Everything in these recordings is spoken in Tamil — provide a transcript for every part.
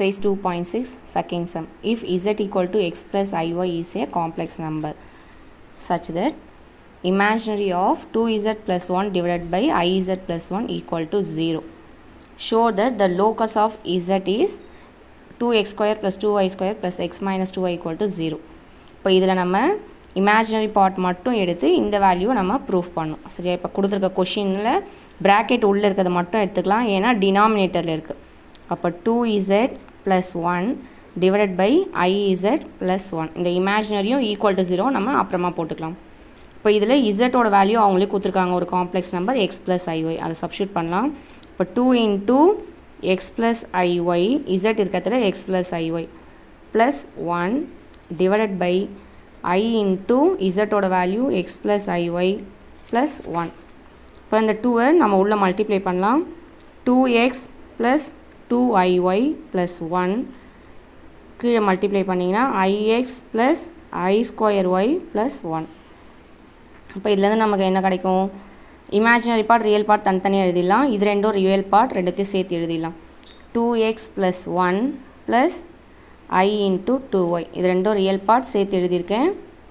Exercise 2.6 second sum. If z equal to x plus iy is a complex number such that imaginary of 2z plus 1 divided by iz plus 1 equal to 0. Show that the locus of z is 2x square plus 2y square plus x minus 2y equal to 0. இப்போ இதில் நம்ம இமேஜினரி பார்ட் மட்டும் எடுத்து இந்த வேல்யூவை நம்ம ப்ரூஃப் பண்ணோம் சரியா இப்போ கொடுத்துருக்க கொஷினில் ப்ராக்கெட் உள்ளே இருக்கிறத மட்டும் எடுத்துக்கலாம் ஏன்னா டினாமினேட்டரில் இருக்குது அப்போ two Z plus one divided by I Z plus one இந்த இமேஜினரியும் ஈக்குவல் டு ஜீரோ நம்ம அப்புறமா போட்டுக்கலாம் இப்போ இதில் இசட்டோட வேல்யூ அவங்களே கொடுத்துருக்காங்க ஒரு complex number X plus I Y அதை சப்ஸ்டியூட் பண்ணலாம் இப்போ two into X plus I Y Z இருக்கிறதுல X plus I Y plus one divided by I into இசட்டோட value X plus I Y plus one இப்போ இந்த டூவை நம்ம உள்ளே மல்டிப்ளை பண்ணலாம் two X plus two I Y plus one கீழே மல்டிப்ளை பண்ணிங்கன்னா I X plus I square Y plus one இப்போ இதுலேருந்து நமக்கு என்ன கிடைக்கும் இமேஜினரி பார்ட் ரியல் பார்ட் தனித்தனியாக எழுதிடலாம் இது ரெண்டும் ரியல் பார்ட் ரெண்டுத்தையும் சேர்த்து எழுதிடலாம் two X plus one plus I into two Y இது ரெண்டும் ரியல் பார்ட் சேர்த்து எழுதியிருக்கேன்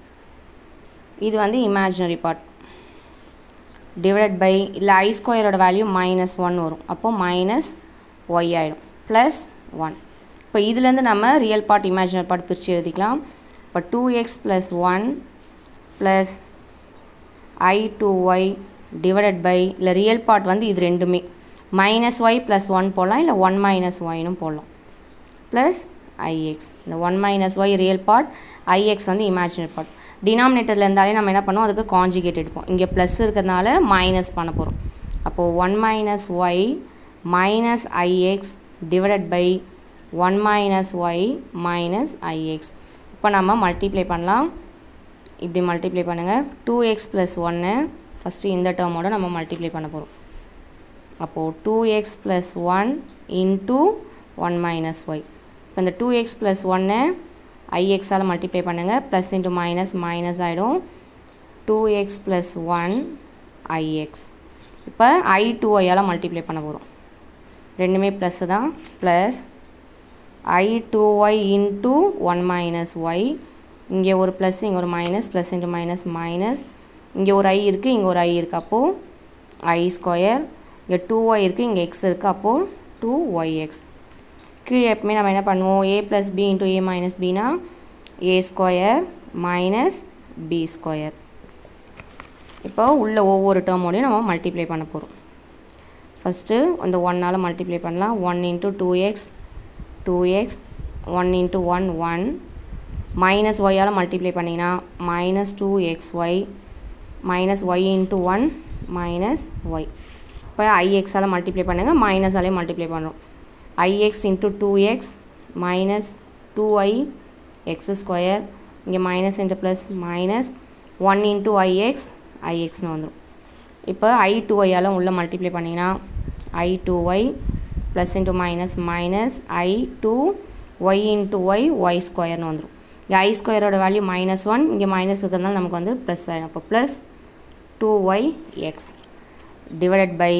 இது வந்து இமேஜினரி பார்ட் டிவைட் பை இல்லை ஐ ஸ்கொயரோட வேல்யூ மைனஸ் ஒன் வரும் அப்போது மைனஸ் ஒய் ஆகிடும் ப்ளஸ் ஒன் இப்போ இதுலேருந்து நம்ம ரியல் பார்ட் இமேஜினரி பார்ட் பிரித்து எழுதிக்கலாம் இப்போ two X plus one plus I two Y divided by இல்லை ரியல் பார்ட் வந்து இது ரெண்டுமே மைனஸ் ஒய் ப்ளஸ் ஒன் போடலாம் இல்லை ஒன் மைனஸ் ஒய்னும் போடலாம் ப்ளஸ் ஐஎக்ஸ் இந்த one minus Y real part I X வந்து இமேஜினரி பார்ட் டினாமினேட்டரில் இருந்தாலே நம்ம என்ன பண்ணுவோம் அதுக்கு காஞ்சிகேட் எடுப்போம் இங்கே ப்ளஸ் இருக்கிறதுனால மைனஸ் பண்ண போகிறோம் அப்போது one minus Y minus I X divided by one minus Y minus I X இப்போ நம்ம மல்டிப்ளை பண்ணலாம் இப்படி மல்டிப்ளை பண்ணுங்கள் டூ எக்ஸ் ப்ளஸ் ஒன்று ஃபஸ்ட்டு இந்த டேர்மோட நம்ம மல்டிப்ளை பண்ண போகிறோம் அப்போது two X plus one into one minus Y இப்போ இந்த டூ எக்ஸ் ப்ளஸ் ஒன்று ஐஎக்ஸால் மல்டிப்ளை பண்ணுங்கள் ப்ளஸ் இன்ட்டு மைனஸ் மைனஸ் ஆகிடும் two X plus one I X இப்போ ஐ டூ ஒய்யால் மல்டிப்ளை பண்ண போகிறோம் ரெண்டுமே ப்ளஸ்ஸு தான் plus I two Y into one minus Y இங்கே ஒரு ப்ளஸ் இங்கே ஒரு minus plus into minus minus இங்கே ஒரு ஐ இருக்குது இங்கே ஒரு ஐ இருக்குது அப்போது ஐ ஸ்கொயர் இங்கே டூ ஒய் இருக்குது இங்கே எக்ஸ் இருக்குது அப்போது டூ ஒய் எக்ஸ் கீழே எப்பவுமே நம்ம என்ன பண்ணுவோம் A plus B into A minus பினா A square minus B square இப்போ உள்ள ஒவ்வொரு டேர்மோடையும் நம்ம மல்டிப்ளை பண்ண போகிறோம் ஃபஸ்ட்டு அந்த ஒன்னால் மல்டிப்ளை பண்ணலாம் one into two X two X one into one one minus ஒய்யால் மல்டிப்ளை பண்ணிங்கன்னா minus two X Y minus Y into one minus Y இப்போ ஐஎக்ஸால் மல்டிப்ளை பண்ணுங்கள் மைனஸாலே மல்டிப்ளை பண்ணுறோம் I X into two X minus two I X square இங்கே minus into plus minus one into I X ஐஎக்ஸ்னு வந்துடும் இப்போ ஐ டூ ஒய்யால் உள்ளே மல்டிப்ளை பண்ணிங்கன்னா I two Y plus into minus minus I two Y into Y Y ஸ்கொயர்னு வந்துடும் இங்கே ஐ ஸ்கொயரோட வேல்யூ மைனஸ் ஒன் இங்கே மைனஸ் இருக்கிறதுனால நமக்கு வந்து ப்ளஸ் ஆகிடும் அப்போ plus two Y X divided by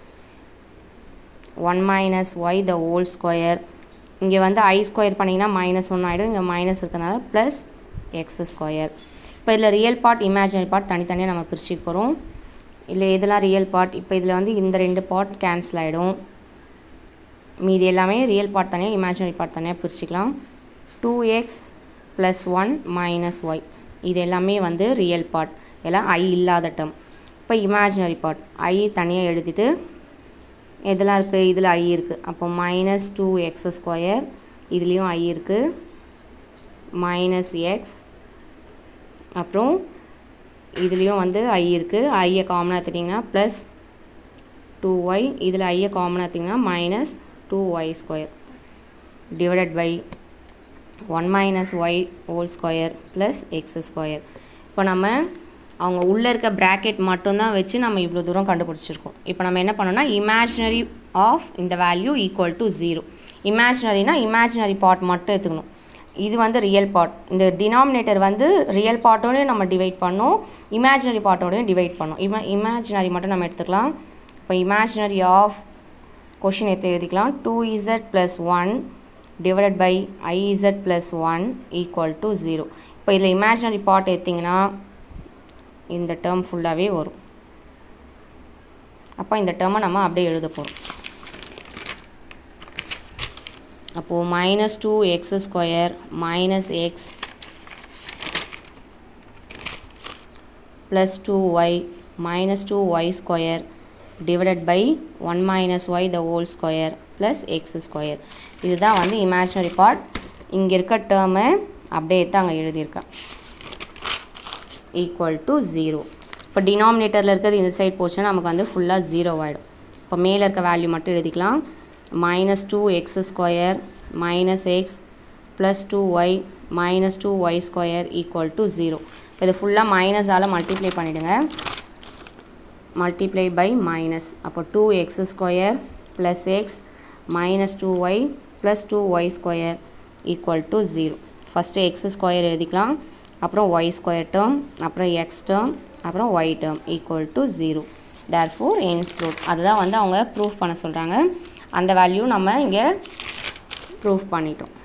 one minus Y the whole square இங்கே வந்து ஐ ஸ்கொயர் பண்ணிங்கன்னா மைனஸ் ஒன் ஆகிடும் இங்கே மைனஸ் இருக்கிறதுனால ப்ளஸ் எக்ஸ் ஸ்கொயர் இப்போ இதில் ரியல் பார்ட் இமேஜினரி பார்ட் தனித்தனியாக நம்ம பிரிச்சுக்க போகிறோம் இல்லை இதெல்லாம் ரியல் பார்ட் இப்போ இதில் வந்து இந்த ரெண்டு பார்ட் கேன்சல் ஆகிடும் மீதி எல்லாமே ரியல் பார்ட் தனியாக இமேஜினரி பார்ட் தனியாக பிரிச்சுக்கலாம் two X plus one minus Y இது எல்லாமே வந்து ரியல் பார்ட் எல்லாம் ஐ இல்லாத டேர்ம் இப்போ இமேஜினரி பார்ட் ஐ தனியாக எழுதிட்டு இதெல்லாம் இருக்குது இதில் ஐ இருக்குது அப்போ மைனஸ் டூ எக்ஸ் ஸ்கொயர் இதுலேயும் ஐ இருக்குது மைனஸ் எக்ஸ் அப்புறம் இதுலேயும் வந்து ஐ இருக்குது ஐயை காமனாக எடுத்துட்டிங்கன்னா ப்ளஸ் டூ ஒய் இதில் ஐயை காமனாக எடுத்திங்கன்னா minus two Y square divided by one minus Y whole square plus X square இப்போ நம்ம அவங்க உள்ளே இருக்க ப்ராக்கெட் மட்டும்தான் வச்சு நம்ம இவ்வளோ தூரம் கண்டுபிடிச்சிருக்கோம் இப்போ நம்ம என்ன பண்ணோம்னா இமேஜினரி ஆஃப் இந்த வேல்யூ ஈக்குவல் டு ஜீரோ இமேஜினரினா இமேஜினரி பார்ட் மட்டும் எடுத்துக்கணும் இது வந்து ரியல் பார்ட் இந்த டினாமினேட்டர் வந்து ரியல் பார்ட்டோடையும் நம்ம டிவைட் பண்ணோம் இமேஜினரி பார்ட்டோடையும் டிவைட் பண்ணோம் இம இமேஜினரி மட்டும் நம்ம எடுத்துக்கலாம் இப்போ இமேஜினரி ஆஃப் கொஷின் எடுத்து எழுதிக்கலாம் two Z plus one divided by I Z plus one equal to zero இப்போ இதில் இமேஜினரி பார்ட் எடுத்திங்கன்னா இந்த டேர்ம் ஃபுல்லாகவே வரும் அப்போ இந்த டேர்மை நம்ம அப்படியே எழுத போகிறோம் அப்போது minus two X square minus X plus two Y minus two Y square divided by one minus Y the whole square plus X square இதுதான் வந்து இமேஜினரி பார்ட் இங்கே இருக்க டேர்மை அப்படியே தான் அங்கே எழுதியிருக்கேன் ஈக்குவல் டு ஜீரோ இப்போ டினாமினேட்டரில் இருக்கிறது இந்த சைட் போச்சுன்னா நமக்கு வந்து ஃபுல்லாக ஜீரோ ஆகிடும் இப்போ மேலே இருக்க வேல்யூ மட்டும் எழுதிக்கலாம் minus two X square minus X plus two Y minus two Y square equal to zero இப்போ இது ஃபுல்லாக மைனஸால் மல்டிப்ளை பண்ணிவிடுங்க மல்டிப்ளை பை மைனஸ் அப்போ two X square plus X minus two Y plus two Y square equal to zero first X square எழுதிக்கலாம் அப்புறம் ஒய் ஸ்கொயர் டேர்ம் அப்புறம் எக்ஸ் டேர்ம் அப்புறம் Y term equal to zero therefore hence proof அதுதான் வந்து அவங்க ப்ரூஃப் பண்ண சொல்கிறாங்க அந்த வேல்யூ நம்ம இங்கே ப்ரூஃப் பண்ணிட்டோம்